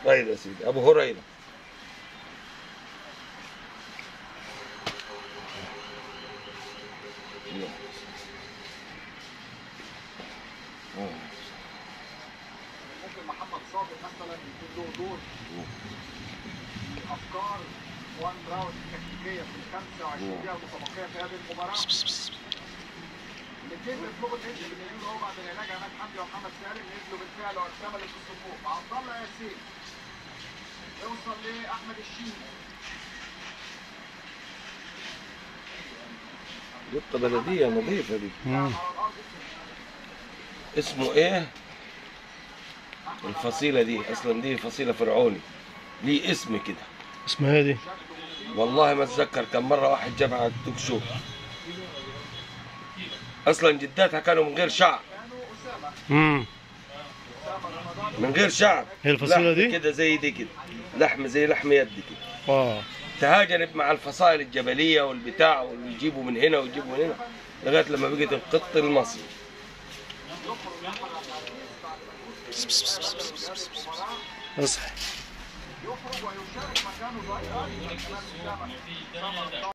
طيب يا سيدي ابو هريره ممكن محمد صادق مثلا يكون له دور افكار وان راوند تكتيكيه في ال 25 دقيقه المتبقيه في هذه المباراه الاثنين بيطلبوا الهند اللي هو بعد العلاج عماد حمدي ومحمد سالم نزلوا بالفعل واكتملت الصفوف عبد الله ياسين يوصل لاحمد الشيخ قطه بلديه نظيفه دي مم. على الارض اسمه ايه الفصيله دي اصلا دي فصيله فرعوني ليه اسم كده اسمها ايه دي؟ والله ما اتذكر كم مره واحد جاب على التوك شو اصلا جداتها كانوا من غير شعر كانوا اسامه امم اسامه رمضان من غير شعر هي الفصيلة لحم دي؟ كده زي دي كده لحم زي لحم يد كده اه تهاجنت مع الفصائل الجبليه والبتاع ويجيبوا من هنا ويجيبوا من هنا لغايه لما بقت القط المصري اصحى يخرج ويشارك مكانه ضيقا كمان اسامه